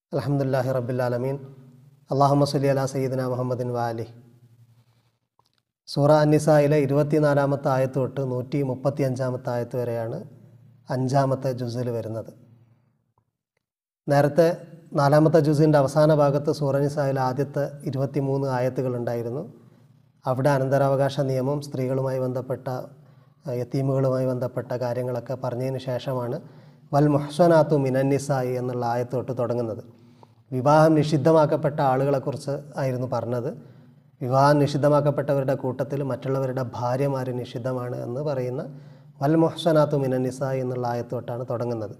അലഹമുല്ലാഹി റബ്ബിലാലമീൻ അള്ളാഹുമ്മ സല്ലി അലാ സയ്യിദിന മുഹമ്മദിൻ വാലി സൂറ അന്നിസായിലെ ഇരുപത്തിനാലാമത്തെ ആയത്ത് തൊട്ട് നൂറ്റി മുപ്പത്തി അഞ്ചാമത്തെ ആയത്ത് വരെയാണ് അഞ്ചാമത്തെ ജുസിൽ വരുന്നത് നേരത്തെ നാലാമത്തെ ജുസിൻ്റെ അവസാന ഭാഗത്ത് സൂറ നിസായിലെ ആദ്യത്തെ ഇരുപത്തിമൂന്ന് ആയത്തുകളുണ്ടായിരുന്നു അവിടെ അനന്തരാവകാശ നിയമം സ്ത്രീകളുമായി ബന്ധപ്പെട്ട യത്തീമുകളുമായി ബന്ധപ്പെട്ട കാര്യങ്ങളൊക്കെ പറഞ്ഞതിന് ശേഷമാണ് വൽ മുഹ്സനാത്തു മിനന്നിസായി എന്നുള്ള ആയത്ത് തൊട്ട് തുടങ്ങുന്നത് വിവാഹം നിഷിദ്ധമാക്കപ്പെട്ട ആളുകളെക്കുറിച്ച് ആയിരുന്നു പറഞ്ഞത് വിവാഹം നിഷിദ്ധമാക്കപ്പെട്ടവരുടെ കൂട്ടത്തിൽ മറ്റുള്ളവരുടെ ഭാര്യമാർ നിഷിദ്ധമാണ് എന്ന് പറയുന്ന വൽ മുഹ്സനാത്തു മിനന്നിസായി എന്നുള്ള ആയത്ത് തൊട്ടാണ് തുടങ്ങുന്നത്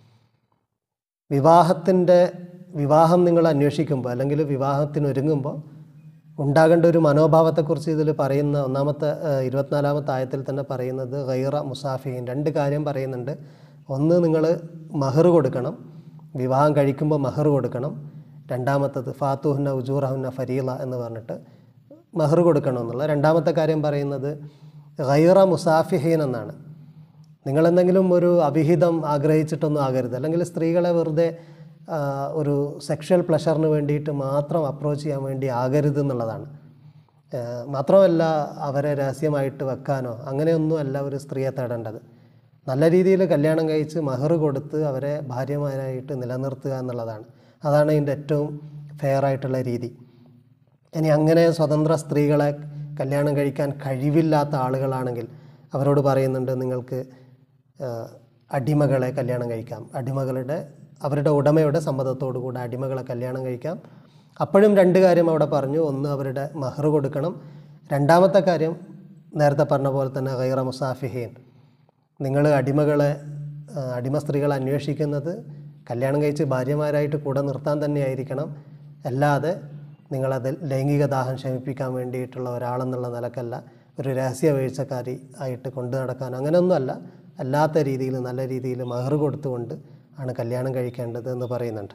വിവാഹത്തിൻ്റെ വിവാഹം നിങ്ങൾ അന്വേഷിക്കുമ്പോൾ അല്ലെങ്കിൽ വിവാഹത്തിന് ഒരുങ്ങുമ്പോൾ ഉണ്ടാകേണ്ട ഒരു മനോഭാവത്തെക്കുറിച്ച് ഇതിൽ പറയുന്ന ഒന്നാമത്തെ ഏഹ്, ഇരുപത്തിനാലാമത്തെ ആയത്തിൽ തന്നെ പറയുന്നത് ഗൈറ മുസാഫിൻ രണ്ട് കാര്യം പറയുന്നുണ്ട് ഒന്ന് നിങ്ങൾ മഹർ കൊടുക്കണം വിവാഹം കഴിക്കുമ്പോൾ മഹർ കൊടുക്കണം രണ്ടാമത്തത് ഫാത്തുഹുന്ന ഉജൂറഹുന്ന ഫരീല എന്ന് പറഞ്ഞിട്ട് മഹർ കൊടുക്കണം എന്നുള്ള രണ്ടാമത്തെ കാര്യം പറയുന്നത് ഗൈറ മുസാഫിഹീൻ എന്നാണ് നിങ്ങളെന്തെങ്കിലും ഒരു അവിഹിതം ആഗ്രഹിച്ചിട്ടൊന്നും ആകരുത് അല്ലെങ്കിൽ സ്ത്രീകളെ വെറുതെ ആ, ഒരു സെക്ഷൽ പ്ലഷറിന് വേണ്ടിയിട്ട് മാത്രം അപ്രോച്ച് ചെയ്യാൻ വേണ്ടി ആകരുത് എന്നുള്ളതാണ് ആ, മാത്രമല്ല അവരെ രഹസ്യമായിട്ട് വെക്കാനോ അങ്ങനെയൊന്നുമല്ല ഒരു സ്ത്രീയെ തേടേണ്ടത് നല്ല രീതിയിൽ കല്യാണം കഴിച്ച് മഹർ കൊടുത്ത് അവരെ ഭാര്യമാരായിട്ട് നിലനിർത്തുക എന്നുള്ളതാണ് അതാണ് ഇതിൻ്റെ ഏറ്റവും ഫെയർ ആയിട്ടുള്ള രീതി ഇനി അങ്ങനെ സ്വതന്ത്ര സ്ത്രീകളെ കല്യാണം കഴിക്കാൻ കഴിവില്ലാത്ത ആളുകളാണെങ്കിൽ അവരോട് പറയുന്നുണ്ട് നിങ്ങൾക്ക് ആ, അടിമകളെ കല്യാണം കഴിക്കാം അടിമകളുടെ അവരുടെ ഉടമയുടെ സമ്മതത്തോടു കൂടെ അടിമകളെ കല്യാണം കഴിക്കാം അപ്പോഴും രണ്ട് കാര്യം അവിടെ പറഞ്ഞു ഒന്ന് അവരുടെ മഹർ കൊടുക്കണം രണ്ടാമത്തെ കാര്യം നേരത്തെ പറഞ്ഞ പോലെ തന്നെ ഗൈറ മുസാഫിഹീൻ നിങ്ങൾ അടിമകളെ ആ, അടിമ സ്ത്രീകളെ അന്വേഷിക്കുന്നത് കല്യാണം കഴിച്ച് ഭാര്യമാരായിട്ട് കൂടെ നിർത്താൻ തന്നെയായിരിക്കണം അല്ലാതെ നിങ്ങളത് ലൈംഗിക ദാഹം ശമിപ്പിക്കാൻ വേണ്ടിയിട്ടുള്ള ഒരാളെന്നുള്ള നിലക്കല്ല ഒരു രഹസ്യ വീഴ്ചക്കാരി ആയിട്ട് കൊണ്ടു നടക്കാൻ അങ്ങനെയൊന്നുമല്ല അല്ലാത്ത രീതിയിൽ നല്ല രീതിയിൽ മഹർ കൊടുത്തുകൊണ്ട് ആണ് കല്യാണം കഴിക്കേണ്ടത് എന്ന് പറയുന്നുണ്ട്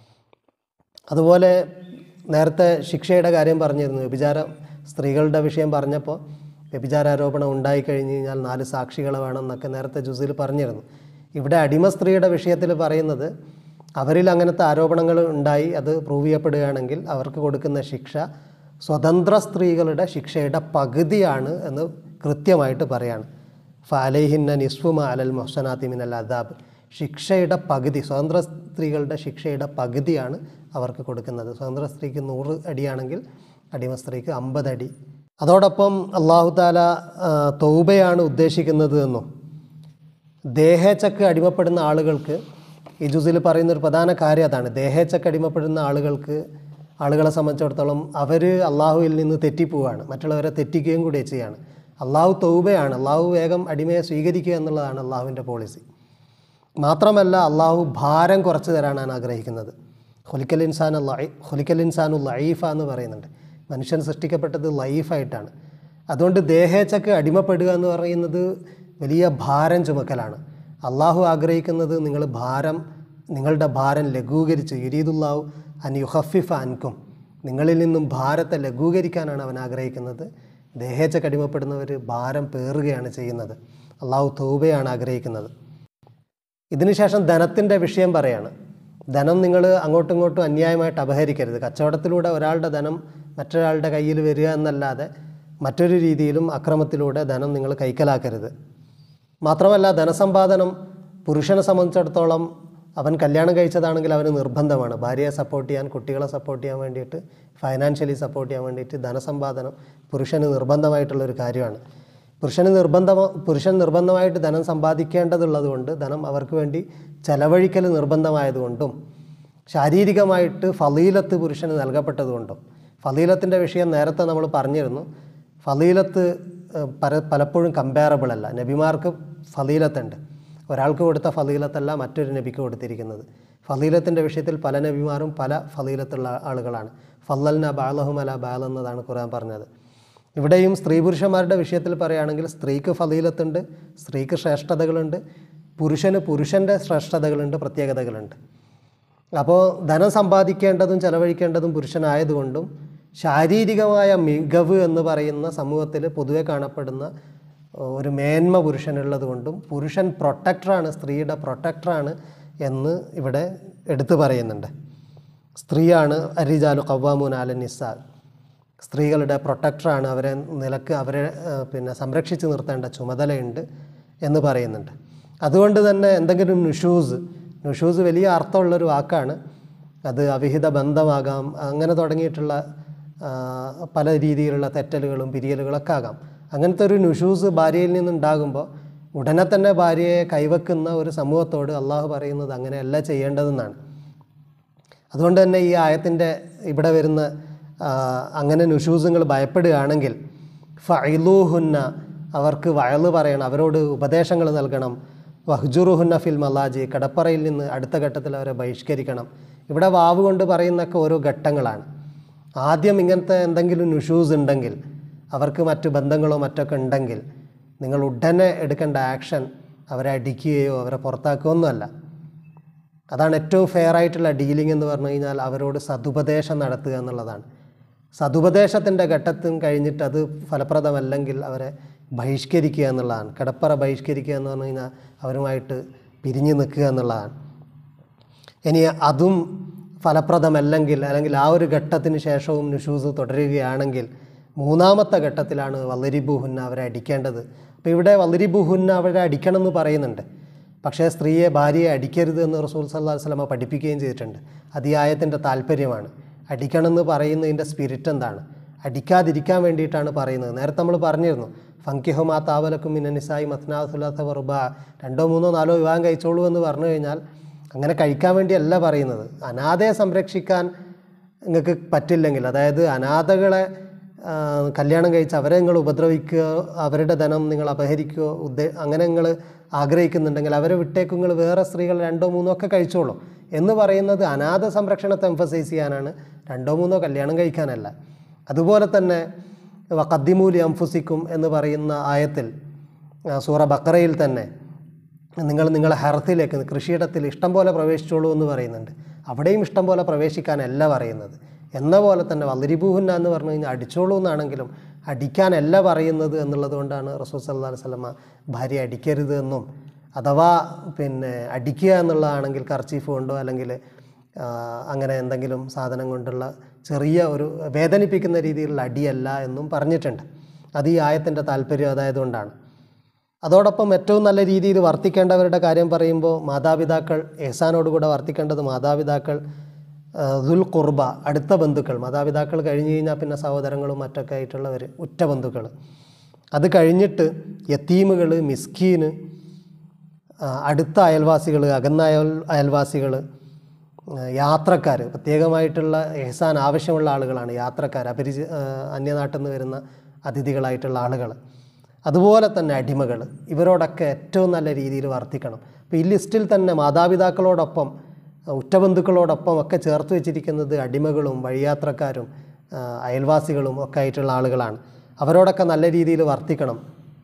അതുപോലെ നേരത്തെ ശിക്ഷയുടെ കാര്യം പറഞ്ഞിരുന്നു വ്യഭിചാരം സ്ത്രീകളുടെ വിഷയം പറഞ്ഞപ്പോൾ വ്യഭിചാരാരോപണം ഉണ്ടായിക്കഴിഞ്ഞ് കഴിഞ്ഞാൽ നാല് സാക്ഷികളെ വേണം എന്നൊക്കെ നേരത്തെ ജുസിൽ പറഞ്ഞിരുന്നു ഇവിടെ അടിമ സ്ത്രീയുടെ വിഷയത്തിൽ പറയുന്നത് അവരിൽ അങ്ങനത്തെ ആരോപണങ്ങൾ ഉണ്ടായി അത് പ്രൂവ് ചെയ്യപ്പെടുകയാണെങ്കിൽ അവർക്ക് കൊടുക്കുന്ന ശിക്ഷ സ്വതന്ത്ര സ്ത്രീകളുടെ ശിക്ഷയുടെ പകുതിയാണ് എന്ന് കൃത്യമായിട്ട് പറയാണ് ഫാലൈഹിന്ന നിസ്ഫുമ അലൽ മൊഹസനാത്തി മിനൽ അദാബ് ശിക്ഷയുടെ പകുതി സ്വതന്ത്ര സ്ത്രീകളുടെ ശിക്ഷയുടെ പകുതിയാണ് അവർക്ക് കൊടുക്കുന്നത് സ്വതന്ത്ര സ്ത്രീക്ക് നൂറ് അടിയാണെങ്കിൽ അടിമ സ്ത്രീക്ക് അമ്പത് അടി അതോടൊപ്പം അള്ളാഹു താല ആ, തൗബയാണ് ഉദ്ദേശിക്കുന്നത് എന്നും ദേഹേച്ചക്ക് അടിമപ്പെടുന്ന ആളുകൾക്ക് ഈ ജുസിൽ പറയുന്ന ഒരു പ്രധാന കാര്യം അതാണ് ദേഹേച്ചക്ക് അടിമപ്പെടുന്ന ആളുകൾക്ക് ആളുകളെ സംബന്ധിച്ചിടത്തോളം അവർ അള്ളാഹുവിൽ നിന്ന് തെറ്റിപ്പോവാണ് മറ്റുള്ളവരെ തെറ്റിക്കുകയും കൂടി ചെയ്യാണ് അള്ളാഹു തൗബയാണ് അള്ളാഹു വേഗം അടിമയെ സ്വീകരിക്കുക എന്നുള്ളതാണ് അള്ളാഹുവിൻ്റെ പോളിസി മാത്രമല്ല അള്ളാഹു ഭാരം കുറച്ച് തരാനാണ് ആഗ്രഹിക്കുന്നത് ഹുലിക്കൽ ഇൻസാൻ ഹുലിക്കൽ ഇൻസാനു ലൈഫ എന്ന് പറയുന്നുണ്ട് മനുഷ്യൻ സൃഷ്ടിക്കപ്പെട്ടത് ലൈഫായിട്ടാണ് അതുകൊണ്ട് ദേഹേച്ചക്ക് അടിമപ്പെടുക എന്ന് പറയുന്നത് വലിയ ഭാരം ചുമക്കലാണ് അള്ളാഹു ആഗ്രഹിക്കുന്നത് നിങ്ങൾ ഭാരം നിങ്ങളുടെ ഭാരം ലഘൂകരിച്ച് യുരീദുല്ലാഹു അൻ യുഹഫിഫ അൻകും നിങ്ങളിൽ നിന്നും ഭാരത്തെ ലഘൂകരിക്കാനാണ് അവൻ ആഗ്രഹിക്കുന്നത് ദേഹേച്ചക്ക് അടിമപ്പെടുന്നവർ ഭാരം പേറുകയാണ് ചെയ്യുന്നത് അള്ളാഹു തൗബയാണ് ആഗ്രഹിക്കുന്നത് ഇതിനുശേഷം ധനത്തിൻ്റെ വിഷയം പറയാണ് ധനം നിങ്ങൾ അങ്ങോട്ടും ഇങ്ങോട്ടും അന്യായമായിട്ട് അപഹരിക്കരുത് കച്ചവടത്തിലൂടെ ഒരാളുടെ ധനം മറ്റൊരാളുടെ കയ്യിൽ വരിക എന്നല്ലാതെ മറ്റൊരു രീതിയിലും അക്രമത്തിലൂടെ ധനം നിങ്ങൾ കൈക്കലാക്കരുത് മാത്രമല്ല ധനസമ്പാദനം പുരുഷനെ സംബന്ധിച്ചിടത്തോളം അവൻ കല്യാണം കഴിച്ചതാണെങ്കിൽ അവന് നിർബന്ധമാണ് ഭാര്യയെ സപ്പോർട്ട് ചെയ്യാൻ കുട്ടികളെ സപ്പോർട്ട് ചെയ്യാൻ വേണ്ടിയിട്ട് ഫൈനാൻഷ്യലി സപ്പോർട്ട് ചെയ്യാൻ വേണ്ടിയിട്ട് ധനസമ്പാദനം പുരുഷന് നിർബന്ധമായിട്ടുള്ളൊരു കാര്യമാണ് പുരുഷന് നിർബന്ധമോ പുരുഷൻ നിർബന്ധമായിട്ട് ധനം സമ്പാദിക്കേണ്ടതുള്ളത് കൊണ്ട് ധനം അവർക്ക് വേണ്ടി ചെലവഴിക്കൽ നിർബന്ധമായതുകൊണ്ടും ശാരീരികമായിട്ട് ഫലീലത്ത് പുരുഷന് നൽകപ്പെട്ടതുകൊണ്ടും ഫലീലത്തിൻ്റെ വിഷയം നേരത്തെ നമ്മൾ പറഞ്ഞിരുന്നു ഫലീലത്ത് ഏഹ്, പല പലപ്പോഴും കമ്പാരബിൾ അല്ല നബിമാർക്ക് ഫലീലത്തുണ്ട് ഒരാൾക്ക് കൊടുത്ത ഫലീലത്തല്ല മറ്റൊരു നബിക്ക് കൊടുത്തിരിക്കുന്നത് ഫലീലത്തിൻ്റെ വിഷയത്തിൽ പല നബിമാരും പല ഫലീലത്തുള്ള ആളുകളാണ് ഫല്ലൽന ബാലഹുമല ബാൽ എന്നതാണ് ഖുർആൻ പറഞ്ഞത് ഇവിടെയും സ്ത്രീ പുരുഷന്മാരുടെ വിഷയത്തിൽ പറയുകയാണെങ്കിൽ സ്ത്രീക്ക് ഫലീലത്തുണ്ട് സ്ത്രീക്ക് ശ്രേഷ്ഠതകളുണ്ട് പുരുഷന് പുരുഷൻ്റെ ശ്രേഷ്ഠതകളുണ്ട് പ്രത്യേകതകളുണ്ട് അപ്പോൾ ധനം സമ്പാദിക്കേണ്ടതും ചെലവഴിക്കേണ്ടതും പുരുഷനായതുകൊണ്ടും ശാരീരികമായ മികവ് എന്ന് പറയുന്ന സമൂഹത്തിൽ പൊതുവെ കാണപ്പെടുന്ന ഒരു മേന്മ പുരുഷനുള്ളത് കൊണ്ടും പുരുഷൻ പ്രൊട്ടക്ടറാണ് സ്ത്രീയുടെ പ്രൊട്ടക്ടറാണ് എന്ന് ഇവിടെ എടുത്തു പറയുന്നുണ്ട് സ്ത്രീയാണ് അരിജാലു കവ്വാമൂൻ അല നിസ സ്ത്രീകളുടെ പ്രൊട്ടക്ടറാണ് അവരെ നിലക്ക് അവരെ ആ, പിന്നെ സംരക്ഷിച്ച് നിർത്തേണ്ട ചുമതലയുണ്ട് എന്ന് പറയുന്നുണ്ട് അതുകൊണ്ട് തന്നെ എന്തെങ്കിലും നുഷൂസ് നുഷൂസ് വലിയ അർത്ഥമുള്ളൊരു വാക്കാണ് അത് അവിഹിത ബന്ധമാകാം അങ്ങനെ തുടങ്ങിയിട്ടുള്ള ആ, പല രീതിയിലുള്ള തെറ്റലുകളും പിരിയലുകളൊക്കെ ആകാം അങ്ങനത്തെ ഒരു നുഷൂസ് ഭാര്യയിൽ നിന്നുണ്ടാകുമ്പോൾ ഉടനെ തന്നെ ഭാര്യയെ കൈവെക്കുന്ന ഒരു സമൂഹത്തോട് അള്ളാഹു പറയുന്നത് അങ്ങനെയല്ല ചെയ്യേണ്ടതെന്നാണ് അതുകൊണ്ട് തന്നെ ഈ ആയത്തിൻ്റെ ഇവിടെ വരുന്ന ആ, അങ്ങനെ നുഷൂസുകൾ ഭയപ്പെടുകയാണെങ്കിൽ ഫൈലൂഹുന്ന അവർക്ക് വയല് പറയണം അവരോട് ഉപദേശങ്ങൾ നൽകണം വഹ്ജുറുഹുന്ന ഫിൽ മലാജി കടപ്പറയിൽ നിന്ന് അടുത്ത ഘട്ടത്തിൽ അവരെ ബഹിഷ്കരിക്കണം ഇവിടെ വാവ് കൊണ്ട് പറയുന്നൊക്കെ ഓരോ ഘട്ടങ്ങളാണ് ആദ്യം ഇങ്ങനത്തെ എന്തെങ്കിലും നുഷൂസ് ഉണ്ടെങ്കിൽ അവർക്ക് മറ്റു ബന്ധങ്ങളോ മറ്റൊക്കെ ഉണ്ടെങ്കിൽ നിങ്ങൾ ഉടനെ എടുക്കേണ്ട ആക്ഷൻ അവരെ അടിക്കുകയോ അവരെ പുറത്താക്കുകയോ ഒന്നുമല്ല അതാണ് ഏറ്റവും ഫെയർ ആയിട്ടുള്ള ഡീലിംഗ് എന്ന് പറഞ്ഞു കഴിഞ്ഞാൽ അവരോട് സതുപദേശം നടത്തുക എന്നുള്ളതാണ് സതുപദേശത്തിൻ്റെ ഘട്ടത്തും കഴിഞ്ഞിട്ട് അത് ഫലപ്രദമല്ലെങ്കിൽ അവരെ ബഹിഷ്കരിക്കുക എന്നുള്ളതാണ് കിടപ്പറ ബഹിഷ്കരിക്കുക എന്ന് പറഞ്ഞു കഴിഞ്ഞാൽ അവരുമായിട്ട് പിരിഞ്ഞു നിൽക്കുക എന്നുള്ളതാണ് ഇനി അതും ഫലപ്രദമല്ലെങ്കിൽ അല്ലെങ്കിൽ ആ ഒരു ഘട്ടത്തിന് ശേഷവും നുഷൂസ് തുടരുകയാണെങ്കിൽ മൂന്നാമത്തെ ഘട്ടത്തിലാണ് വല്ലരിബുഹുന്ന അവരെ അടിക്കേണ്ടത് അപ്പോൾ ഇവിടെ വല്ലരിബുഹുന്ന അവരെ അടിക്കണം എന്ന് പറയുന്നുണ്ട് പക്ഷേ സ്ത്രീയെ ഭാര്യയെ അടിക്കരുത് എന്ന് റസൂൽ സല്ലാ വസ്ലമ പഠിപ്പിക്കുകയും ചെയ്തിട്ടുണ്ട് അത് ഈ ആയത്തിൻ്റെ താല്പര്യമാണ് അടിക്കണമെന്ന് പറയുന്നതിൻ്റെ സ്പിരിറ്റ് എന്താണ് അടിക്കാതിരിക്കാൻ വേണ്ടിയിട്ടാണ് പറയുന്നത് നേരത്തെ നമ്മൾ പറഞ്ഞിരുന്നു ഫങ്കിഹുമാ താവലക്കും മിന്നനിസായി മത്നാസുലാത്ത വെറുബ രണ്ടോ മൂന്നോ നാലോ വിവാഹം കഴിച്ചോളൂ എന്ന് പറഞ്ഞു കഴിഞ്ഞാൽ അങ്ങനെ കഴിക്കാൻ വേണ്ടിയല്ല പറയുന്നത് അനാഥയെ സംരക്ഷിക്കാൻ നിങ്ങൾക്ക് പറ്റില്ലെങ്കിൽ അതായത് അനാഥകളെ ആ, കല്യാണം കഴിച്ച് അവരെ നിങ്ങൾ ഉപദ്രവിക്കുകയോ അവരുടെ ധനം നിങ്ങൾ അപഹരിക്കുകയോ ഉദ്ദേ അങ്ങനെ നിങ്ങൾ ആഗ്രഹിക്കുന്നുണ്ടെങ്കിൽ അവരെ വിട്ടേക്ക് നിങ്ങൾ വേറെ സ്ത്രീകൾ രണ്ടോ മൂന്നോ ഒക്കെ കഴിച്ചോളൂ എന്ന് പറയുന്നത് അനാഥ സംരക്ഷണത്തെ എംഫസൈസ് ചെയ്യാനാണ് രണ്ടോ മൂന്നോ കല്യാണം കഴിക്കാനല്ല അതുപോലെ തന്നെ വക്കദ്ദിമൂലി അംഫുസിക്കും എന്ന് പറയുന്ന ആയത്തിൽ ആ, സൂറ ബക്കറയിൽ തന്നെ നിങ്ങൾ നിങ്ങളെ ഹെർത്തിലേക്ക് കൃഷിയിടത്തിൽ ഇഷ്ടം പോലെ പ്രവേശിച്ചോളൂ എന്ന് പറയുന്നുണ്ട് അവിടെയും ഇഷ്ടം പോലെ പ്രവേശിക്കാനല്ല പറയുന്നത് എന്ന പോലെ തന്നെ വല്ലരിബൂഹുന്ന എന്ന് പറഞ്ഞു കഴിഞ്ഞാൽ അടിച്ചോളൂ എന്നാണെങ്കിലും അടിക്കാനല്ല പറയുന്നത് എന്നുള്ളത് കൊണ്ടാണ് റസൂൽ സല്ലാ വല്ലമ ഭാര്യ അടിക്കരുത് എന്നും അഥവാ പിന്നെ അടിക്കുക എന്നുള്ളതാണെങ്കിൽ കർച്ചീഫ് കൊണ്ടോ അല്ലെങ്കിൽ ആ, അങ്ങനെ എന്തെങ്കിലും സാധനം കൊണ്ടുള്ള ചെറിയ ഒരു വേദനിപ്പിക്കുന്ന രീതിയിലുള്ള അടിയല്ല എന്നും പറഞ്ഞിട്ടുണ്ട് അത് ഈ ആയത്തിൻ്റെ താല്പര്യം അതായതുകൊണ്ടാണ് അതോടൊപ്പം ഏറ്റവും നല്ല രീതിയിൽ വർത്തിക്കേണ്ടവരുടെ കാര്യം പറയുമ്പോൾ മാതാപിതാക്കൾ എഹ്സാനോടുകൂടെ വർത്തിക്കേണ്ടത് മാതാപിതാക്കൾ ആ, ദുൽ കുർബ അടുത്ത ബന്ധുക്കൾ മാതാപിതാക്കൾ കഴിഞ്ഞ് കഴിഞ്ഞാൽ പിന്നെ സഹോദരങ്ങളും മറ്റൊക്കെ ആയിട്ടുള്ളവർ ഉറ്റ ബന്ധുക്കൾ അത് കഴിഞ്ഞിട്ട് യത്തീമുകൾ മിസ്കീന് ആ, അടുത്ത അയൽവാസികൾ അകന്ന അയൽ അയൽവാസികൾ യാത്രക്കാർ പ്രത്യേകമായിട്ടുള്ള എഹ്സാൻ ആവശ്യമുള്ള ആളുകളാണ് യാത്രക്കാർ അപരിചി ആ, അന്യനാട്ടിൽ നിന്ന് വരുന്ന അതിഥികളായിട്ടുള്ള ആളുകൾ അതുപോലെ തന്നെ അടിമകൾ ഇവരോടൊക്കെ ഏറ്റവും നല്ല രീതിയിൽ വർത്തിക്കണം അപ്പോൾ ഈ ലിസ്റ്റിൽ തന്നെ മാതാപിതാക്കളോടൊപ്പം ഉറ്റബന്ധുക്കളോടൊപ്പം ഒക്കെ ചേർത്ത് വെച്ചിരിക്കുന്നത് അടിമകളും വഴിയാത്രക്കാരും ആ, അയൽവാസികളും ഒക്കെ ആയിട്ടുള്ള ആളുകളാണ് അവരോടൊക്കെ നല്ല രീതിയിൽ വർത്തിക്കണം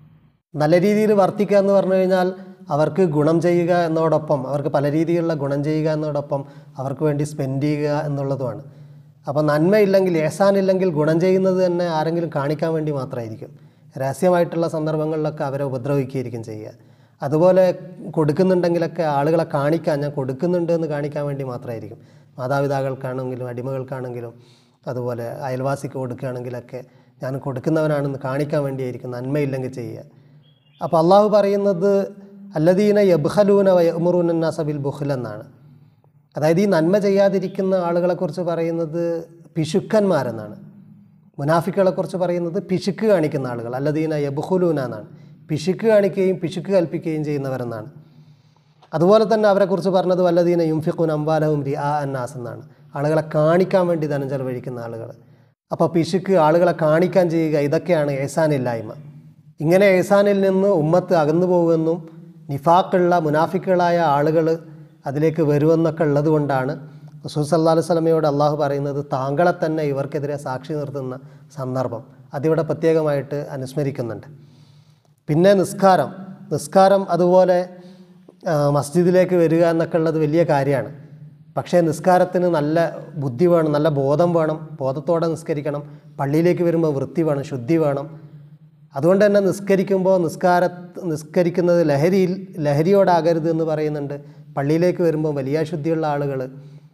നല്ല രീതിയിൽ വർത്തിക്കുക എന്ന് പറഞ്ഞു കഴിഞ്ഞാൽ അവർക്ക് ഗുണം ചെയ്യുക എന്നതോടൊപ്പം അവർക്ക് പല രീതിയിലുള്ള ഗുണം ചെയ്യുക എന്നതോടൊപ്പം അവർക്ക് വേണ്ടി സ്പെൻഡ് ചെയ്യുക എന്നുള്ളതുമാണ് അപ്പോൾ നന്മയില്ലെങ്കിൽ ഏസാനില്ലെങ്കിൽ ഗുണം ചെയ്യുന്നത് തന്നെ ആരെങ്കിലും കാണിക്കാൻ വേണ്ടി മാത്രമായിരിക്കും രഹസ്യമായിട്ടുള്ള സന്ദർഭങ്ങളിലൊക്കെ അവരെ ഉപദ്രവിക്കുകയായിരിക്കും ചെയ്യുക അതുപോലെ കൊടുക്കുന്നുണ്ടെങ്കിലൊക്കെ ആളുകളെ കാണിക്കാൻ ഞാൻ കൊടുക്കുന്നുണ്ട് എന്ന് കാണിക്കാൻ വേണ്ടി മാത്രമായിരിക്കും മാതാപിതാക്കൾക്കാണെങ്കിലും അടിമകൾക്കാണെങ്കിലും അതുപോലെ അയൽവാസിക്ക് കൊടുക്കുകയാണെങ്കിലൊക്കെ ഞാൻ കൊടുക്കുന്നവനാണെന്ന് കാണിക്കാൻ വേണ്ടിയായിരിക്കും നന്മയില്ലെങ്കിൽ ചെയ്യുക അപ്പോൾ അള്ളാഹു പറയുന്നത് അല്ലദീന യബ്ഹലൂന വയമുറൂന നസബിൽ ബുഹ്ൽ എന്നാണ് അതായത് ഈ നന്മ ചെയ്യാതിരിക്കുന്ന ആളുകളെക്കുറിച്ച് പറയുന്നത് പിശുക്കന്മാരെന്നാണ് മുനാഫിക്കുകളെക്കുറിച്ച് പറയുന്നത് പിശുക്ക് കാണിക്കുന്ന ആളുകൾ അല്ലദീന യബ്ഹുലൂന എന്നാണ് പിശുക്ക് കാണിക്കുകയും പിശുക്ക് കൽപ്പിക്കുകയും ചെയ്യുന്നവരെന്നാണ് അതുപോലെ തന്നെ അവരെക്കുറിച്ച് പറഞ്ഞത് വല്ലദീന യുംഫിഖുൻ അംബാലവും രി ആ അന്നാസ് എന്നാണ് ആളുകളെ കാണിക്കാൻ വേണ്ടി ധനം ചെലവഴിക്കുന്ന ആളുകൾ അപ്പോൾ പിശുക്ക് ആളുകളെ കാണിക്കാൻ ചെയ്യുക ഇതൊക്കെയാണ് ഏസാനില്ലായ്മ ഇങ്ങനെ ഏസാനിൽ നിന്ന് ഉമ്മത്ത് അകന്നു പോകുമെന്നും നിഫാക്കുള്ള മുനാഫിക്കുകളായ ആളുകൾ അതിലേക്ക് വരുമെന്നൊക്കെ ഉള്ളത് കൊണ്ടാണ് റസൂൽ സല്ലാ അലൈഹി സ്വലമയോട് അള്ളാഹു പറയുന്നത് താങ്കളെ തന്നെ ഇവർക്കെതിരെ സാക്ഷി നിർത്തുന്ന സന്ദർഭം അതിവിടെ പ്രത്യേകമായിട്ട് അനുസ്മരിക്കുന്നുണ്ട് പിന്നെ നിസ്കാരം നിസ്കാരം അതുപോലെ ആ, മസ്ജിദിലേക്ക് വരിക എന്നൊക്കെ ഉള്ളത് വലിയ കാര്യമാണ് പക്ഷേ നിസ്കാരത്തിന് നല്ല ബുദ്ധി വേണം നല്ല ബോധം വേണം ബോധത്തോടെ നിസ്കരിക്കണം പള്ളിയിലേക്ക് വരുമ്പോൾ വൃത്തി വേണം ശുദ്ധി വേണം അതുകൊണ്ട് തന്നെ നിസ്കരിക്കുമ്പോൾ നിസ്കാര നിസ്കരിക്കുന്നത് ലഹരിയിൽ ലഹരിയോടാകരുത് എന്ന് പറയുന്നുണ്ട് പള്ളിയിലേക്ക് വരുമ്പോൾ വലിയ ശുദ്ധിയുള്ള ആളുകൾ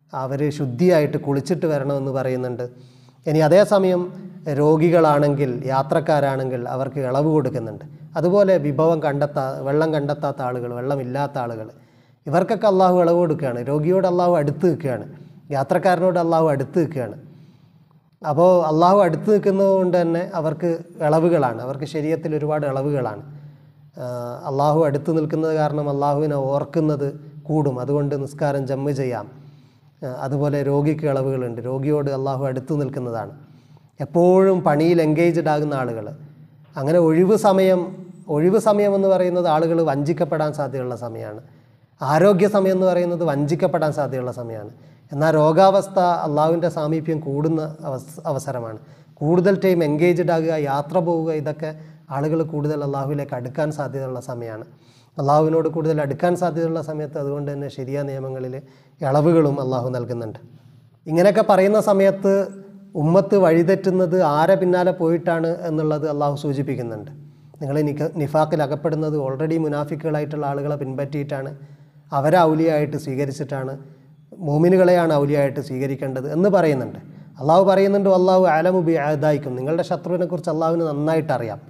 അവർ ശുദ്ധിയായിട്ട് കുളിച്ചിട്ട് വരണമെന്ന് പറയുന്നുണ്ട് ഇനി അതേസമയം രോഗികളാണെങ്കിൽ യാത്രക്കാരാണെങ്കിൽ അവർക്ക് ഇളവ് കൊടുക്കുന്നുണ്ട് അതുപോലെ വിഭവം കണ്ടെത്താ വെള്ളം കണ്ടെത്താത്ത ആളുകൾ വെള്ളമില്ലാത്ത ആളുകൾ ഇവർക്കൊക്കെ അള്ളാഹു ഇളവ് കൊടുക്കുകയാണ് രോഗിയോട് അള്ളാഹു അടുത്ത് നിൽക്കുകയാണ് യാത്രക്കാരനോട് അള്ളാഹു അടുത്ത് നിൽക്കുകയാണ് അപ്പോൾ അള്ളാഹു അടുത്ത് നിൽക്കുന്നത് കൊണ്ട് തന്നെ അവർക്ക് ഇളവുകളാണ് അവർക്ക് ശരീരത്തിൽ ഒരുപാട് ഇളവുകളാണ് ആഹ് അള്ളാഹു അടുത്ത് നിൽക്കുന്നത് കാരണം അള്ളാഹുവിനെ ഓർക്കുന്നത് കൂടും അതുകൊണ്ട് നിസ്കാരം ജമ്മ് ചെയ്യാം ആഹ് അതുപോലെ രോഗിക്ക് ഇളവുകളുണ്ട് രോഗിയോട് അള്ളാഹു അടുത്ത് നിൽക്കുന്നതാണ് എപ്പോഴും പണിയിൽ എൻഗേജ്ഡ് ആകുന്ന ആളുകൾ അങ്ങനെ ഒഴിവ് സമയം ഒഴിവ് സമയം എന്ന് പറയുന്നത് ആളുകൾ വഞ്ചിക്കപ്പെടാൻ സാധ്യതയുള്ള സമയമാണ് ആരോഗ്യ സമയം എന്ന് പറയുന്നത് വഞ്ചിക്കപ്പെടാൻ സാധ്യതയുള്ള സമയമാണ് എന്നാൽ രോഗാവസ്ഥ അള്ളാഹുവിൻ്റെ സാമീപ്യം കൂടുന്ന അവസ് അവസരമാണ് കൂടുതൽ ടൈം എൻഗേജ്ഡ് ആകുക യാത്ര പോവുക ഇതൊക്കെ ആളുകൾ കൂടുതൽ അള്ളാഹുവിലേക്ക് അടുക്കാൻ സാധ്യതയുള്ള സമയമാണ് അള്ളാഹുവിനോട് കൂടുതൽ അടുക്കാൻ സാധ്യതയുള്ള സമയത്ത് അതുകൊണ്ട് തന്നെ ശരിയ നിയമങ്ങളിൽ ഇളവുകളും അള്ളാഹു നൽകുന്നുണ്ട് ഇങ്ങനെയൊക്കെ പറയുന്ന സമയത്ത് ഉമ്മത്ത് വഴിതെറ്റുന്നത് ആരെ പിന്നാലെ പോയിട്ടാണ് എന്നുള്ളത് അള്ളാഹു സൂചിപ്പിക്കുന്നുണ്ട് നിങ്ങൾ നിക നിഫാക്കിൽ അകപ്പെടുന്നത് ഓൾറെഡി മുനാഫിക്കുകളായിട്ടുള്ള ആളുകളെ പിൻപറ്റിയിട്ടാണ് അവരെ ഔലിയായിട്ട് സ്വീകരിച്ചിട്ടാണ് മോമിനുകളെയാണ് ഔലിയായിട്ട് സ്വീകരിക്കേണ്ടത് എന്ന് പറയുന്നുണ്ട് അള്ളാഹു പറയുന്നുണ്ട് അള്ളാഹു ആലമുബി ആദായിക്കും നിങ്ങളുടെ ശത്രുവിനെ കുറിച്ച് അള്ളാഹുവിന് നന്നായിട്ട് അറിയാം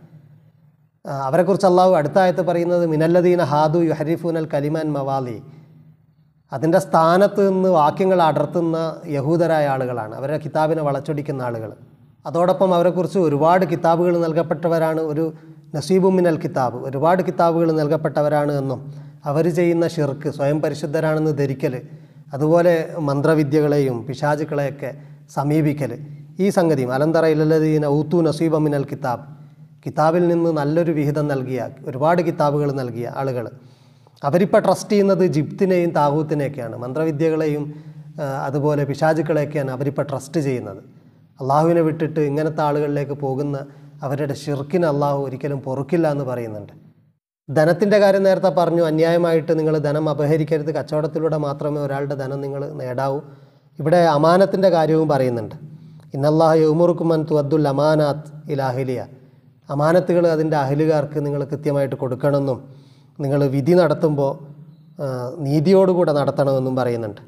ആ, അവരെക്കുറിച്ച് അള്ളാഹു അടുത്ത ആയത്ത് പറയുന്നത് മിനല്ലദീന ഹാദു യുഹരിഫൂൻ അൽ കലിമാൻ മവാലി അതിൻ്റെ സ്ഥാനത്ത് നിന്ന് വാക്യങ്ങൾ അടർത്തുന്ന യഹൂദരായ ആളുകളാണ് അവരുടെ കിതാബിനെ വളച്ചൊടിക്കുന്ന ആളുകൾ അതോടൊപ്പം അവരെക്കുറിച്ച് ഒരുപാട് കിതാബുകൾ നൽകപ്പെട്ടവരാണ് ഒരു നസീബു മിനൽ കിതാബ് ഒരുപാട് കിതാബുകൾ നൽകപ്പെട്ടവരാണ് എന്നും അവർ ചെയ്യുന്ന ഷിർക്ക് സ്വയം പരിശുദ്ധരാണെന്ന് ധരിക്കൽ അതുപോലെ മന്ത്രവിദ്യകളെയും പിശാചുക്കളെയൊക്കെ സമീപിക്കൽ ഈ സംഗതിയും അലന്തറ ഇല്ലദീന ഊത്തു നസീബ മിനൽ കിതാബ് കിതാബിൽ നിന്ന് നല്ലൊരു വിഹിതം നൽകിയ ഒരുപാട് കിതാബുകൾ നൽകിയ ആളുകൾ അവരിപ്പോൾ ട്രസ്റ്റ് ചെയ്യുന്നത് ജിപ്തിനെയും താകൂത്തിനെയൊക്കെയാണ് മന്ത്രവിദ്യകളെയും ആ, അതുപോലെ പിശാചുക്കളെയൊക്കെയാണ് അവരിപ്പോൾ ട്രസ്റ്റ് ചെയ്യുന്നത് അള്ളാഹുവിനെ വിട്ടിട്ട് ഇങ്ങനത്തെ ആളുകളിലേക്ക് പോകുന്ന അവരുടെ ഷിർക്കിന് അള്ളാഹു ഒരിക്കലും പൊറുക്കില്ല എന്ന് പറയുന്നുണ്ട് ധനത്തിൻ്റെ കാര്യം നേരത്തെ പറഞ്ഞു അന്യായമായിട്ട് നിങ്ങൾ ധനം അപഹരിക്കരുത് കച്ചവടത്തിലൂടെ മാത്രമേ ഒരാളുടെ ധനം നിങ്ങൾ നേടാവൂ ഇവിടെ അമാനത്തിൻ്റെ കാര്യവും പറയുന്നുണ്ട് ഇന്നല്ലാഹ യൗമുറുക്കുമൻ തുവദ്ദുൽ അമാനാത്ത് ഇലാഹിലിയ അമാനത്തുകൾ അതിൻ്റെ അഹലുകാർക്ക് നിങ്ങൾ കൃത്യമായിട്ട് കൊടുക്കണമെന്നും നിങ്ങൾ വിധി നടത്തുമ്പോൾ ആ, നീതിയോടുകൂടെ നടത്തണമെന്നും പറയുന്നുണ്ട്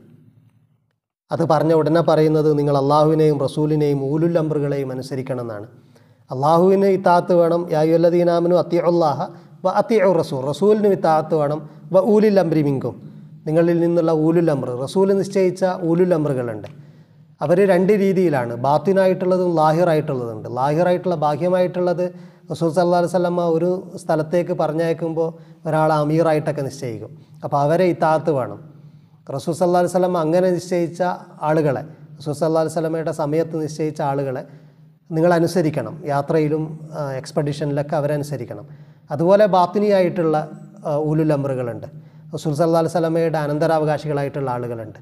അത് പറഞ്ഞ ഉടനെ പറയുന്നത് നിങ്ങൾ അള്ളാഹുവിനെയും റസൂലിനെയും ഊലുൽ അംബറുകളെയും അനുസരിക്കണം എന്നാണ് അള്ളാഹുവിന് ഇത്താത്ത് വേണം യായുല്ലദീനാമിനു അത്തിയുള്ളാഹ വ അത്തിയു റസൂൽ റസൂലിന് ഇത്താത്ത് വേണം വ ഊലുൽ അംബ്രി മിങ്കും നിങ്ങളിൽ നിന്നുള്ള ഊലുൽ അംബ്ര റസൂൽ നിശ്ചയിച്ച ഊലുൽ അംബ്രുകളുണ്ട് അവർ രണ്ട് രീതിയിലാണ് ബാത്തിനായിട്ടുള്ളതും ലാഹിറായിട്ടുള്ളതുണ്ട് ലാഹിറായിട്ടുള്ള ബാഹ്യമായിട്ടുള്ളത് റസൂൽ സല്ലാ വല്ലമ്മ ഒരു സ്ഥലത്തേക്ക് പറഞ്ഞയക്കുമ്പോൾ ഒരാൾ അമീറായിട്ടൊക്കെ നിശ്ചയിക്കും അപ്പോൾ അവരെ ഇത്താത്ത് വേണം റസൂൽ സല്ലാ വല്ലം അങ്ങനെ നിശ്ചയിച്ച ആളുകളെ റസൂൽ സല്ലാ വല്ലമയുടെ സമയത്ത് നിശ്ചയിച്ച ആളുകളെ നിങ്ങൾ അനുസരിക്കണം യാത്രയിലും ആ, എക്സ്പെഡിഷനിലൊക്കെ അവരനുസരിക്കണം അതുപോലെ ബാത്തിനിയായിട്ടുള്ള ആ, ഉലുൽ അമ്രുകളുണ്ട് റസൂൽ സല്ലാ വല്ലമയുടെ അനന്തരാവകാശികളായിട്ടുള്ള ആളുകളുണ്ട്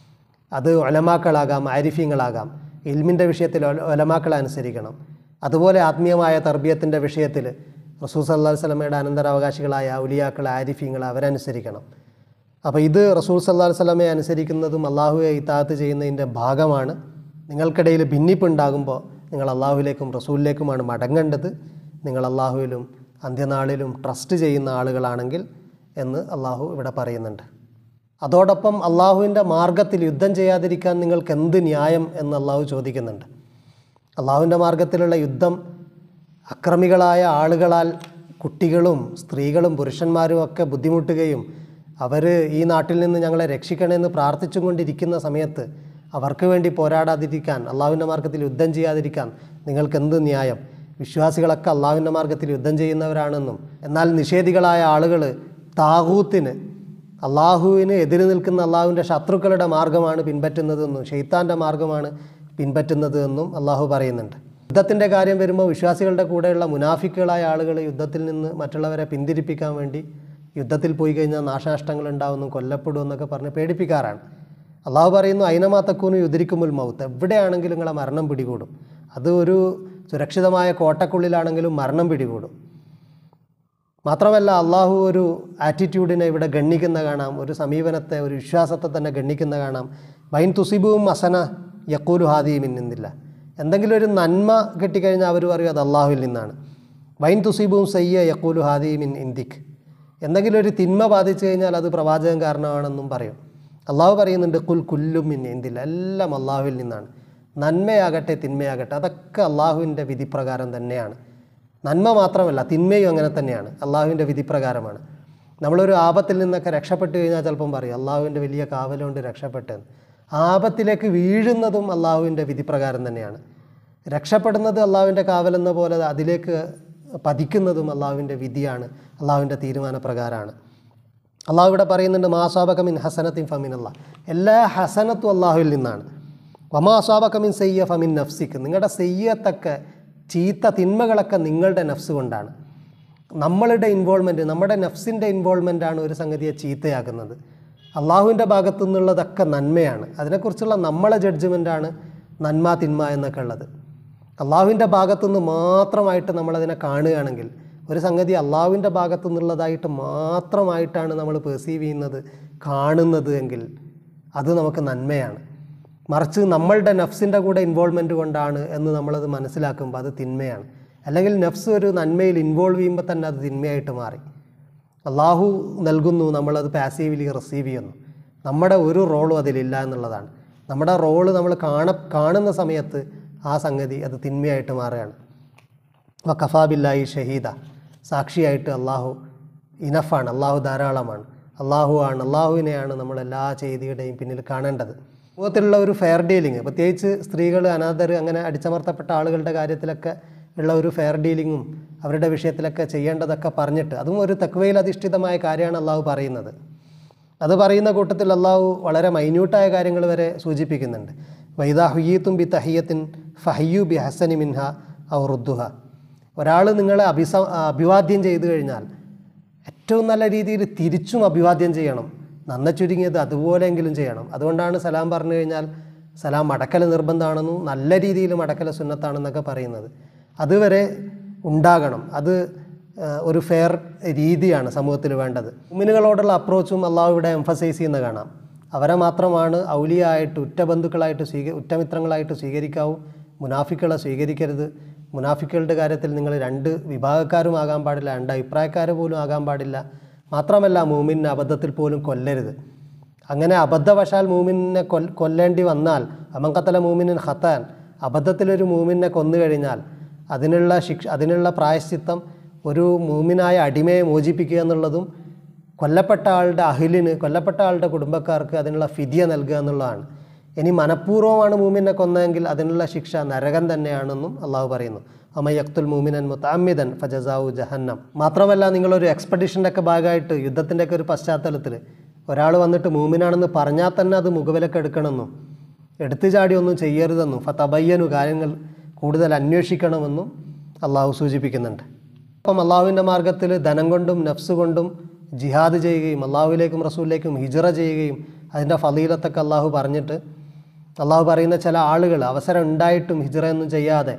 അത് ഒലമാക്കളാകാം ആരിഫ്യങ്ങളാകാം ഇൽമിൻ്റെ വിഷയത്തിൽ ഒല- ഒലമാക്കളെ അനുസരിക്കണം അതുപോലെ ആത്മീയമായ തർബീയത്തിൻ്റെ വിഷയത്തിൽ റസൂൽ സല്ലാ വല്ലമയുടെ അനന്തരാവകാശികളായ ഔലിയാക്കൾ ആരിഫ്യങ്ങൾ അവരനുസരിക്കണം അപ്പോൾ ഇത് റസൂൽ സല്ലാ വല്ലമയെ അനുസരിക്കുന്നതും അള്ളാഹുവെ ഇത്താത്ത് ചെയ്യുന്നതിൻ്റെ ഭാഗമാണ് നിങ്ങൾക്കിടയിൽ ഭിന്നിപ്പുണ്ടാകുമ്പോൾ നിങ്ങൾ അള്ളാഹുവിലേക്കും റസൂലിലേക്കുമാണ് മടങ്ങേണ്ടത് നിങ്ങൾ അള്ളാഹുവിലും അന്ത്യനാളിലും ട്രസ്റ്റ് ചെയ്യുന്ന ആളുകളാണെങ്കിൽ എന്ന് അള്ളാഹു ഇവിടെ പറയുന്നുണ്ട് അതോടൊപ്പം അള്ളാഹുവിൻ്റെ മാർഗത്തിൽ യുദ്ധം ചെയ്യാതിരിക്കാൻ നിങ്ങൾക്ക് എന്ത് ന്യായം എന്ന് അള്ളാഹു ചോദിക്കുന്നുണ്ട് അള്ളാഹുവിൻ്റെ മാർഗത്തിലുള്ള യുദ്ധം അക്രമികളായ ആളുകളാൽ കുട്ടികളും സ്ത്രീകളും പുരുഷന്മാരും ഒക്കെ ബുദ്ധിമുട്ടുകയും അവർ ഈ നാട്ടിൽ നിന്ന് ഞങ്ങളെ രക്ഷിക്കണമെന്ന് പ്രാർത്ഥിച്ചും കൊണ്ടിരിക്കുന്ന സമയത്ത് അവർക്ക് വേണ്ടി പോരാടാതിരിക്കാൻ അള്ളാഹുവിൻ്റെ മാർഗത്തിൽ യുദ്ധം ചെയ്യാതിരിക്കാൻ നിങ്ങൾക്ക് എന്ത് ന്യായം വിശ്വാസികളൊക്കെ അള്ളാഹുവിൻ്റെ മാർഗത്തിൽ യുദ്ധം ചെയ്യുന്നവരാണെന്നും എന്നാൽ നിഷേധികളായ ആളുകൾ താകൂത്തിന് അള്ളാഹുവിന് എതിര് നിൽക്കുന്ന അള്ളാഹുവിൻ്റെ ശത്രുക്കളുടെ മാർഗമാണ് പിൻപറ്റുന്നതെന്നും ഷെയ്ത്താൻ്റെ മാർഗമാണ് പിൻപറ്റുന്നത് എന്നും അള്ളാഹു പറയുന്നുണ്ട് യുദ്ധത്തിൻ്റെ കാര്യം വരുമ്പോൾ വിശ്വാസികളുടെ കൂടെയുള്ള മുനാഫിക്കുകളായ ആളുകൾ യുദ്ധത്തിൽ നിന്ന് മറ്റുള്ളവരെ പിന്തിരിപ്പിക്കാൻ വേണ്ടി യുദ്ധത്തിൽ പോയി കഴിഞ്ഞാൽ നാശനഷ്ടങ്ങൾ ഉണ്ടാവുന്നു കൊല്ലപ്പെടും എന്നൊക്കെ പറഞ്ഞ് പേടിപ്പിക്കാറാണ് അള്ളാഹു പറയുന്നു അയിനമാത്തക്കൂന് യുദ്ധരിക്കുമുൽ മൗത്ത് എവിടെയാണെങ്കിലും നിങ്ങളെ മരണം പിടികൂടും അത് ഒരു സുരക്ഷിതമായ കോട്ടക്കുള്ളിലാണെങ്കിലും മരണം പിടികൂടും മാത്രമല്ല അള്ളാഹു ഒരു ആറ്റിറ്റ്യൂഡിനെ ഇവിടെ ഗണ്ണിക്കുന്ന കാണാം ഒരു സമീപനത്തെ ഒരു വിശ്വാസത്തെ തന്നെ ഗണ്ണിക്കുന്ന കാണാം വൈൻ തുസിബുവും അസന യക്കൂലു ഹാദിയും ഇന്നില്ല എന്തെങ്കിലും ഒരു നന്മ കിട്ടിക്കഴിഞ്ഞാൽ അവർ പറയും അത് അള്ളാഹുവിൽ നിന്നാണ് വൈൻ തുസിബുവും സയ്യ യക്കൂലു ഹാദിയും ഇൻ ഇന്ദിക്ക് എന്തെങ്കിലും ഒരു തിന്മ ബാധിച്ചു കഴിഞ്ഞാൽ അത് പ്രവാചകൻ കാരണമാണെന്നും പറയും അള്ളാഹു പറയുന്നുണ്ട് കുൽ കുല്ലും മിൻ എന്തില്ല എല്ലാം അള്ളാഹുവിൽ നിന്നാണ് നന്മയാകട്ടെ തിന്മയാകട്ടെ അതൊക്കെ അള്ളാഹുവിൻ്റെ വിധിപ്രകാരം തന്നെയാണ് നന്മ മാത്രമല്ല തിന്മയും അങ്ങനെ തന്നെയാണ് അള്ളാഹുവിൻ്റെ വിധിപ്രകാരമാണ് നമ്മളൊരു ആപത്തിൽ നിന്നൊക്കെ രക്ഷപ്പെട്ട് കഴിഞ്ഞാൽ ചിലപ്പം പറയും അള്ളാഹുവിൻ്റെ വലിയ കാവലുകൊണ്ട് രക്ഷപ്പെട്ടെന്ന് ആപത്തിലേക്ക് വീഴുന്നതും അള്ളാഹുവിൻ്റെ വിധിപ്രകാരം തന്നെയാണ് രക്ഷപ്പെടുന്നത് അള്ളാഹുവിൻ്റെ കാവലെന്ന പോലെ അതിലേക്ക് പതിക്കുന്നതും അള്ളാഹുവിൻ്റെ വിധിയാണ് അള്ളാഹുവിൻ്റെ തീരുമാനപ്രകാരമാണ് അള്ളാഹു ഇവിടെ പറയുന്നുണ്ട് മാസാബകമിൻ ഹസനത്തിൻ ഫമിൻ അള്ളാഹ് എല്ലാ ഹസനത്തും അള്ളാഹുവിൽ നിന്നാണ് വമാസാബകമിൻ സെയ്യ ഫമിൻ നഫ്സിക്ക് നിങ്ങളുടെ സെയ്യത്തൊക്കെ ചീത്ത തിന്മകളൊക്കെ നിങ്ങളുടെ നഫ്സ് കൊണ്ടാണ് നമ്മളുടെ ഇൻവോൾവ്മെൻറ്റ് നമ്മുടെ നഫ്സിൻ്റെ ഇൻവോൾവ്മെൻ്റാണ് ഒരു സംഗതിയെ ചീത്തയാക്കുന്നത് അള്ളാഹുവിൻ്റെ ഭാഗത്തു നിന്നുള്ളതൊക്കെ നന്മയാണ് അതിനെക്കുറിച്ചുള്ള നമ്മളെ ജഡ്ജ്മെൻറ്റാണ് നന്മ തിന്മ എന്നൊക്കെ ഉള്ളത് അള്ളാഹുവിൻ്റെ ഭാഗത്തുനിന്ന് മാത്രമായിട്ട് നമ്മളതിനെ കാണുകയാണെങ്കിൽ ഒരു സംഗതി അള്ളാഹുവിൻ്റെ ഭാഗത്തു നിന്നുള്ളതായിട്ട് മാത്രമായിട്ടാണ് നമ്മൾ പെർസീവ് ചെയ്യുന്നത് കാണുന്നത് എങ്കിൽ അത് നമുക്ക് നന്മയാണ് മറിച്ച് നമ്മളുടെ നഫ്സിൻ്റെ കൂടെ ഇൻവോൾവ്മെൻറ്റ് കൊണ്ടാണ് എന്ന് നമ്മളത് മനസ്സിലാക്കുമ്പോൾ അത് തിന്മയാണ് അല്ലെങ്കിൽ നഫ്സ് ഒരു നന്മയിൽ ഇൻവോൾവ് ചെയ്യുമ്പോൾ തന്നെ അത് തിന്മയായിട്ട് മാറി അള്ളാഹു നൽകുന്നു നമ്മളത് പാസീവ്ലി റിസീവ് ചെയ്യുന്നു നമ്മുടെ ഒരു റോളും അതിലില്ല എന്നുള്ളതാണ് നമ്മുടെ റോള് നമ്മൾ കാണ കാണുന്ന സമയത്ത് ആ സംഗതി അത് തിന്മയായിട്ട് മാറുകയാണ് വഖഫാബില്ലായി ഷഹീദ സാക്ഷിയായിട്ട് അള്ളാഹു ഇനഫാണ് അള്ളാഹു ധാരാളമാണ് അള്ളാഹു ആണ് അള്ളാഹുവിനെയാണ് നമ്മൾ എല്ലാ ചെയ്തിയുടെയും പിന്നിൽ കാണേണ്ടത് സമൂഹത്തിലുള്ള ഒരു ഫെയർ ഡീലിങ് പ്രത്യേകിച്ച് സ്ത്രീകൾ അനാഥർ അങ്ങനെ അടിച്ചമർത്തപ്പെട്ട ആളുകളുടെ കാര്യത്തിലൊക്കെ ഉള്ള ഒരു ഫെയർ ഡീലിങ്ങും അവരുടെ വിഷയത്തിലൊക്കെ ചെയ്യേണ്ടതൊക്കെ പറഞ്ഞിട്ട് അതും ഒരു തക്വയിൽ അധിഷ്ഠിതമായ കാര്യമാണ് അള്ളാഹു പറയുന്നത് അത് പറയുന്ന കൂട്ടത്തിൽ അള്ളാഹു വളരെ മൈന്യൂട്ടായ കാര്യങ്ങൾ വരെ സൂചിപ്പിക്കുന്നുണ്ട് വൈദാ ഹുയ്യത്തും ബി തഹിയത്തിൻ ഫഹയ്യു ബി ഹസനി മിൻഹ ഔ റുദ്ദുഹ ഒരാൾ നിങ്ങളെ അഭിസ അഭിവാദ്യം ചെയ്തു കഴിഞ്ഞാൽ ഏറ്റവും നല്ല രീതിയിൽ തിരിച്ചും അഭിവാദ്യം ചെയ്യണം നന്ന ചുരുങ്ങിയത് അതുപോലെയെങ്കിലും ചെയ്യണം അതുകൊണ്ടാണ് സലാം പറഞ്ഞു കഴിഞ്ഞാൽ സലാം മടക്കൽ നിർബന്ധമാണെന്നും നല്ല രീതിയിൽ മടക്കൽ സുന്നത്താണെന്നൊക്കെ പറയുന്നത് അതുവരെ ഉണ്ടാകണം അത് ആ, ഒരു ഫെയർ രീതിയാണ് സമൂഹത്തിൽ വേണ്ടത് മുമിനുകളോടുള്ള അപ്രോച്ചും അള്ളാഹു ഇവിടെ എംഫസൈസ് ചെയ്യുന്ന കാണാം അവരെ മാത്രമാണ് ഔലിയായിട്ട് ഉറ്റ ബന്ധുക്കളായിട്ട് സ്വീക ഉറ്റമിത്രങ്ങളായിട്ട് സ്വീകരിക്കാവൂ മുനാഫിക്കുകളെ സ്വീകരിക്കരുത് മുനാഫിക്കുകളുടെ കാര്യത്തിൽ നിങ്ങൾ രണ്ട് വിഭാഗക്കാരും ആകാൻ പാടില്ല രണ്ട് അഭിപ്രായക്കാർ പോലും ആകാൻ പാടില്ല മാത്രമല്ല മൂമിനെ അബദ്ധത്തിൽ പോലും കൊല്ലരുത് അങ്ങനെ അബദ്ധവശാൽ മൂമിനെ കൊൽ കൊല്ലേണ്ടി വന്നാൽ അമങ്കത്തല മൂമിനിൻ ഖത്താൻ അബദ്ധത്തിലൊരു മൂമിനെ കൊന്നു കഴിഞ്ഞാൽ അതിനുള്ള ശിക്ഷ അതിനുള്ള പ്രായശ്ചിത്തം ഒരു മൂമിനായ അടിമയെ മോചിപ്പിക്കുക എന്നുള്ളതും കൊല്ലപ്പെട്ട ആളുടെ അഹിലിന് കൊല്ലപ്പെട്ട ആളുടെ കുടുംബക്കാർക്ക് അതിനുള്ള ഫിദിയ നൽകുക എന്നുള്ളതാണ് ഇനി മനഃപൂർവ്വമാണ് മൂമിനെ കൊന്നതെങ്കിൽ അതിനുള്ള ശിക്ഷ നരകം തന്നെയാണെന്നും അള്ളാഹു പറയുന്നു അമയക്തുൽ മൂമിനൻ മുത്താമിദൻ ഫജസാവു ജഹന്നം മാത്രമല്ല നിങ്ങളൊരു എക്സ്പെഡിഷൻ്റെ ഒക്കെ ഭാഗമായിട്ട് യുദ്ധത്തിൻ്റെ ഒക്കെ ഒരു പശ്ചാത്തലത്തിൽ ഒരാൾ വന്നിട്ട് മൂമിനാണെന്ന് പറഞ്ഞാൽ തന്നെ അത് മുഖവിലക്ക് എടുക്കണമെന്നും എടുത്തു ചാടി ഒന്നും ചെയ്യരുതെന്നും ഫതബയ്യനു കാര്യങ്ങൾ കൂടുതൽ അന്വേഷിക്കണമെന്നും അള്ളാഹു സൂചിപ്പിക്കുന്നുണ്ട് അപ്പം അള്ളാഹുവിൻ്റെ മാർഗത്തിൽ ധനം കൊണ്ടും നഫ്സ് കൊണ്ടും ജിഹാദ് ചെയ്യുകയും അള്ളാഹുവിലേക്കും റസൂലിലേക്കും ഹിജറ ചെയ്യുകയും അതിൻ്റെ ഫലീലത്തൊക്കെ അള്ളാഹു പറഞ്ഞിട്ട് അള്ളാഹു പറയുന്ന ചില ആളുകൾ അവസരം ഉണ്ടായിട്ടും ഹിജറയൊന്നും ചെയ്യാതെ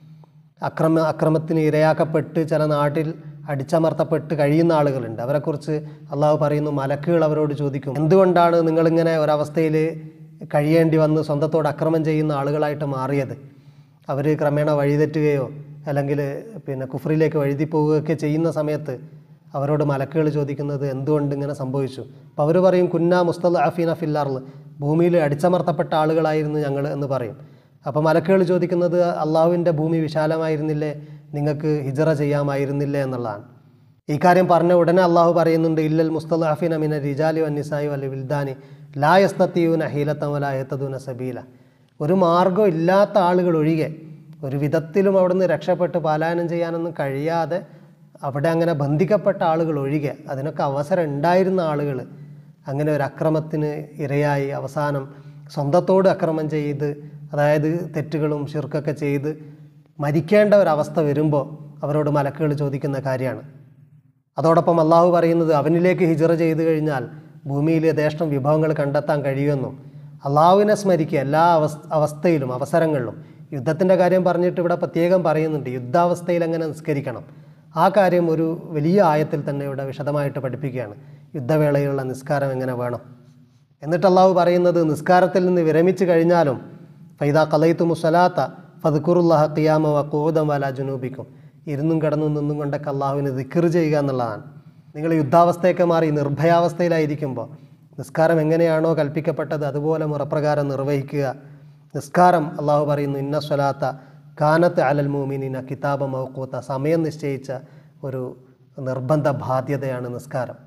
അക്രമ അക്രമത്തിന് ഇരയാക്കപ്പെട്ട് ചില നാട്ടിൽ അടിച്ചമർത്തപ്പെട്ട് കഴിയുന്ന ആളുകളുണ്ട് അവരെക്കുറിച്ച് അള്ളാഹു പറയുന്നു മലക്കുകൾ അവരോട് ചോദിക്കും എന്തുകൊണ്ടാണ് നിങ്ങളിങ്ങനെ ഒരവസ്ഥയിൽ കഴിയേണ്ടി വന്ന് സ്വന്തത്തോട് അക്രമം ചെയ്യുന്ന ആളുകളായിട്ട് മാറിയത് അവർ ക്രമേണ വഴിതെറ്റുകയോ അല്ലെങ്കിൽ പിന്നെ കുഫറിലേക്ക് വഴുതി പോവുകയൊക്കെ ചെയ്യുന്ന സമയത്ത് അവരോട് മലക്കുകൾ ചോദിക്കുന്നത് എന്തുകൊണ്ട് ഇങ്ങനെ സംഭവിച്ചു അപ്പോൾ അവർ പറയും കുന്ന മുസ്തദ് അഫീന ഫില്ലാർല് ഭൂമിയിൽ അടിച്ചമർത്തപ്പെട്ട ആളുകളായിരുന്നു ഞങ്ങൾ എന്ന് പറയും അപ്പോൾ മലക്കുകൾ ചോദിക്കുന്നത് അള്ളാഹുവിൻ്റെ ഭൂമി വിശാലമായിരുന്നില്ലേ നിങ്ങൾക്ക് ഹിജറ ചെയ്യാമായിരുന്നില്ലേ എന്നുള്ളതാണ് ഈ കാര്യം പറഞ്ഞ ഉടനെ അള്ളാഹു പറയുന്നുണ്ട് ഇല്ലൽ മുസ്തലാഫിൻ അമിന റിജാലി വന്നിസായി വല്ല വിൽദാനി ലായസ്തീയുന ഹീലത്തം വലായത്തദൂന സബീല ഒരു മാർഗം ഇല്ലാത്ത ആളുകൾ ഒഴികെ ഒരു വിധത്തിലും അവിടുന്ന് രക്ഷപ്പെട്ട് പാലായനം ചെയ്യാനൊന്നും കഴിയാതെ അവിടെ അങ്ങനെ ബന്ധിക്കപ്പെട്ട ആളുകൾ ഒഴികെ അതിനൊക്കെ അവസരം ഉണ്ടായിരുന്ന ആളുകൾ അങ്ങനെ ഒരു അക്രമത്തിന് ഇരയായി അവസാനം സ്വന്തത്തോട് അക്രമം ചെയ്ത് അതായത് തെറ്റുകളും ശിർക്കൊക്കെ ചെയ്ത് മരിക്കേണ്ട ഒരവസ്ഥ വരുമ്പോൾ അവരോട് മലക്കുകൾ ചോദിക്കുന്ന കാര്യമാണ് അതോടൊപ്പം അള്ളാഹു പറയുന്നത് അവനിലേക്ക് ഹിജറ ചെയ്തു കഴിഞ്ഞാൽ ഭൂമിയിൽ യഥേഷ്ടം വിഭവങ്ങൾ കണ്ടെത്താൻ കഴിയുമെന്നും അള്ളാഹുവിനെ സ്മരിക്കുക എല്ലാ അവസ് അവസ്ഥയിലും അവസരങ്ങളിലും യുദ്ധത്തിൻ്റെ കാര്യം പറഞ്ഞിട്ട് ഇവിടെ പ്രത്യേകം പറയുന്നുണ്ട് യുദ്ധാവസ്ഥയിൽ എങ്ങനെ നിസ്കരിക്കണം ആ കാര്യം ഒരു വലിയ ആയത്തിൽ തന്നെ ഇവിടെ വിശദമായിട്ട് പഠിപ്പിക്കുകയാണ് യുദ്ധവേളയിലുള്ള നിസ്കാരം എങ്ങനെ വേണം എന്നിട്ട് അള്ളാഹു പറയുന്നത് നിസ്കാരത്തിൽ നിന്ന് വിരമിച്ചു കഴിഞ്ഞാലും ഫൈദ കലയിത്തു മുസലാത്ത ഫതുക്കുറുല്ലാഹ ഖിയാമ വ കൂതം വല ജുനൂബിക്കും ഇരുന്നും കിടന്നും നിന്നും കൊണ്ടൊക്കെ അള്ളാഹുവിന് ദിക്കർ ചെയ്യുക എന്നുള്ളതാണ് നിങ്ങൾ യുദ്ധാവസ്ഥയൊക്കെ മാറി നിർഭയാവസ്ഥയിലായിരിക്കുമ്പോൾ നിസ്കാരം എങ്ങനെയാണോ കൽപ്പിക്കപ്പെട്ടത് അതുപോലെ മുറപ്രകാരം നിർവഹിക്കുക നിസ്കാരം അള്ളാഹു പറയുന്നു ഇന്ന സ്വലാത്ത കാനത്ത് അലൽ മൂമിനിന കിതാബ മൗക്കൂത്ത സമയം നിശ്ചയിച്ച ഒരു നിർബന്ധ ബാധ്യതയാണ് നിസ്കാരം